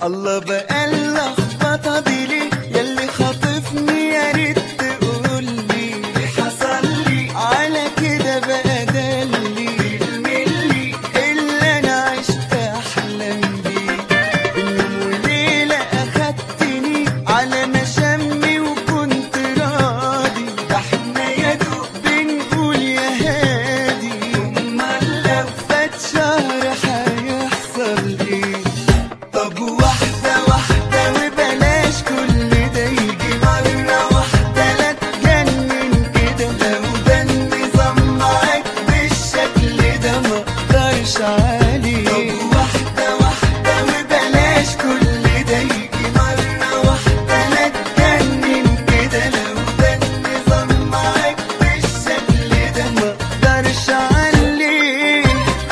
الله بقى اللخبطة دي ليه ياللي خاطفني يا ريت تقولي حصل لي على كده بقى دلي الملي اللي انا عشت احلم بيه باليوم وليلة اخدتني على مشامي وكنت راضي ده احنا يا دوب بنقول يا هادي امال لو فات شهر هيحصل ايه طب واحدة واحدة وبلاش كل ده يجي مرة واحدة لا تجنن كده لو ده النظام معاك بالشكل ده مقدرش عليه طب واحدة واحدة وبلاش كل ده يجي مرة واحدة لا تجنن كده لو ده النظام معاك بالشكل ده مقدرش عليه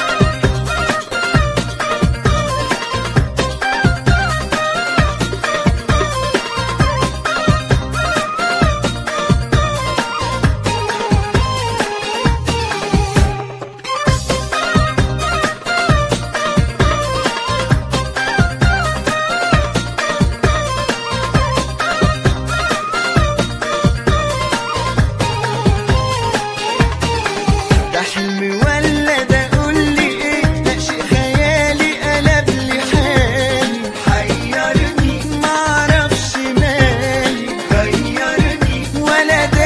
ده حلم ولا ده قولي ايه ده شيء خيالي قلب لي حالي حيرني معرفش مالي غيرني ولا ده